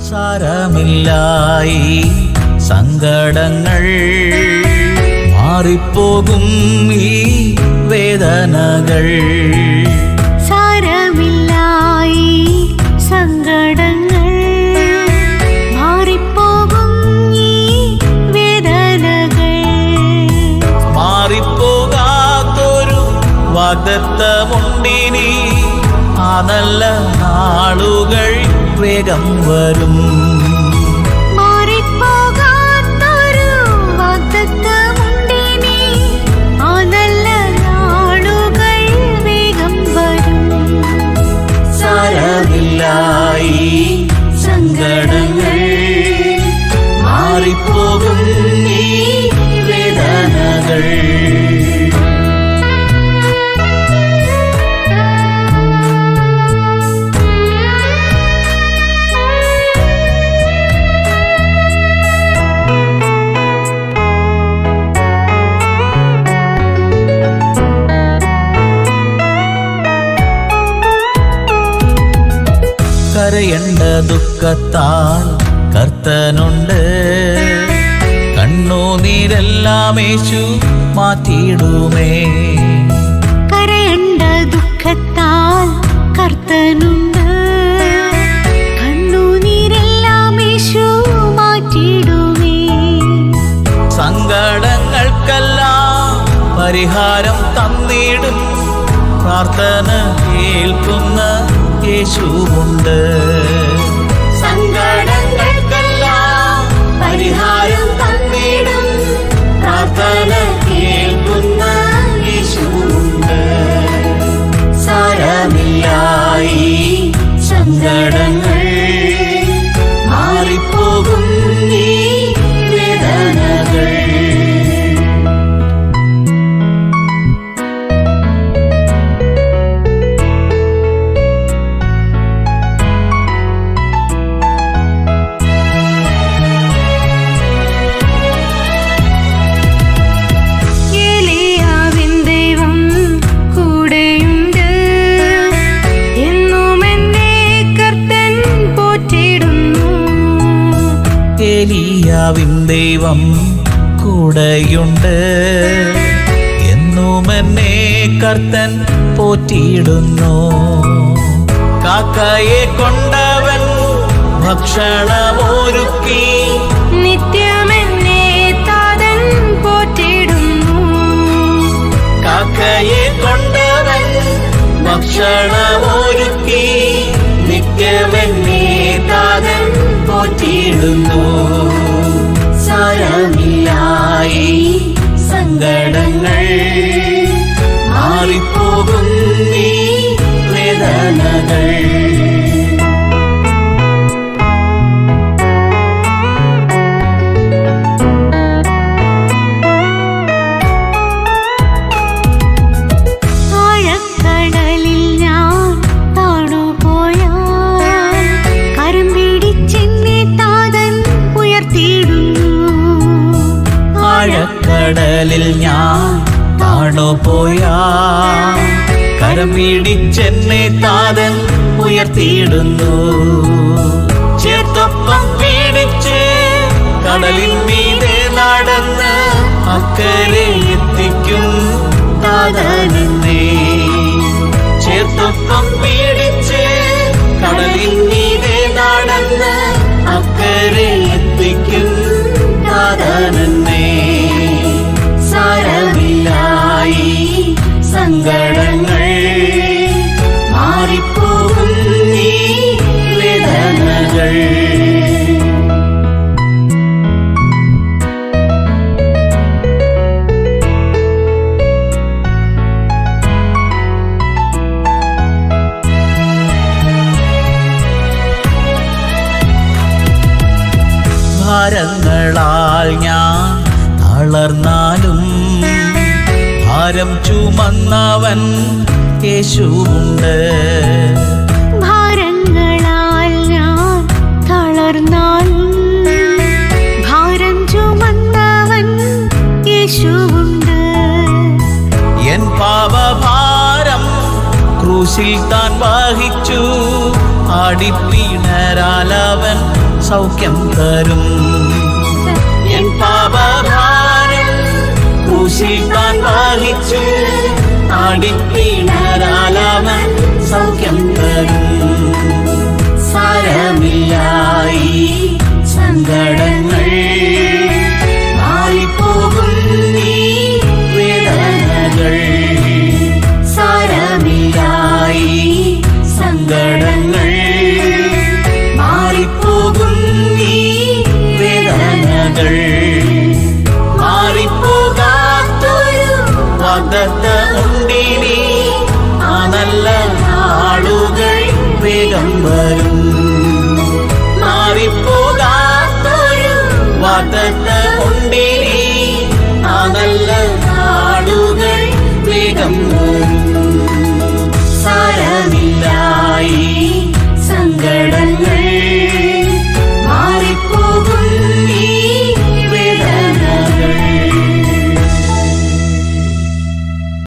സാരമില്ലായി സങ്കടങ്ങൾ മാറിപ്പോകും ഈ വേദനകൾ സാരമില്ലായി സങ്കടങ്ങൾ മാറിപ്പോകും ഈ വേദനകൾ മാറിപ്പോകാത്തൊരു വാഗ്ദത്തമുണ്ടിനി ആ നല്ല നാളുകൾ വേഗം വരും മാറിപ്പോകാത്തൊരു വാഗ്ദത്തമുണ്ടിനി ആ നല്ല നാളുകൾ വേഗം വരും സാരമില്ലായി സങ്കടങ്ങൾ മാറിപ്പോകും ഈ വേദനകൾ കരയണ്ട ദുഃഖത്താൽ കർത്തനുണ്ട് കണ്ണുനീരെല്ലാം യേശു മാറ്റിയിടുമേ കരയണ്ട ദുഃഖത്താൽ കർത്തനുണ്ട് കണ്ണുനീരെല്ലാം യേശു മാറ്റിയിടുമേ സങ്കടങ്ങൾക്കെല്ലാം പരിഹാരം തന്നിടും പ്രാർത്ഥന കേൾക്കുന്ന യേശുവുണ്ട് സങ്കടങ്ങൾക്കെല്ലാം പരിഹാരം തന്നിടും പ്രാർത്ഥന കേൾക്കുന്ന യേശുവുണ്ട് സാരമില്ലായി സങ്കടങ്ങൾ മാറിപ്പോകും ഈ വേദനകൾ ഏലിയാവിൻ ദൈവം കൂടെയുണ്ട് എന്നും എന്നെ കർത്തൻ പോറ്റിടുന്നു ഏലിയാവിൻ ദൈവം കൂടെയുണ്ട് എന്നും എന്നെ കർത്തൻ പോറ്റിയിടുന്നു കാക്കയെ കൊണ്ടവൻ ഭക്ഷണമൊരുക്കി നിത്യമെന്നെ താതൻ പോറ്റിടുന്നു കാക്കയെ കൊണ്ടവൻ ഭക്ഷണമൊരുക്കി നിത്യമെന്നെ താതൻ പോറ്റിയിടുന്നു സാരമില്ലായി സങ്കടങ്ങൾ മാറിപ്പോകും ഈ വേദനകൾ ആഴക്കടലിൽ ഞാൻ താണുപോയാൽ കരം പിടിച്ചെന്നെ താതൻ ഉയർത്തിയിടുന്നു ആഴക്കടലിൽ ഞാൻ താണുപോയാ കരം പിടിച്ചെന്നെ താതൻ ഉയർത്തിയിടുന്നു ചേർത്തൊപ്പം പീഡിച്ച് കടലിൻ മീതെ നടന്ന് അക്കരെ എത്തിക്കും താതനെന്നേ ചേർത്തൊപ്പം പീഡിച്ച് കടലിൻ മീതെ നടന്ന് അക്കരെ എത്തിക്കും താതനെന്നേ സാരമില്ലായി സങ്കടങ്ങൾ മാറിപ്പോകും ഈ വേദനകൾ ഭാരങ്ങളാൽ ഞാൻ തളർന്നാലും ഭാരം ചുമന്നവൻ യേശുവുണ്ട് ഭാരങ്ങളാൽ ഞാൻ തളർന്നാലും ഭാരം ചുമന്നവൻ യേശുവുണ്ട് എൻ പാപഭാരം ക്രൂശിൽ താൻ വഹിച്ചു ആടിപ്പിണരാലവൻ സൗഖ്യം തരും എൻ പാപഭാരം ക്രൂശിൽ താൻ വഹിച്ചു ആടിപ്പിണരാലവൻ സൗഖ്യം തരും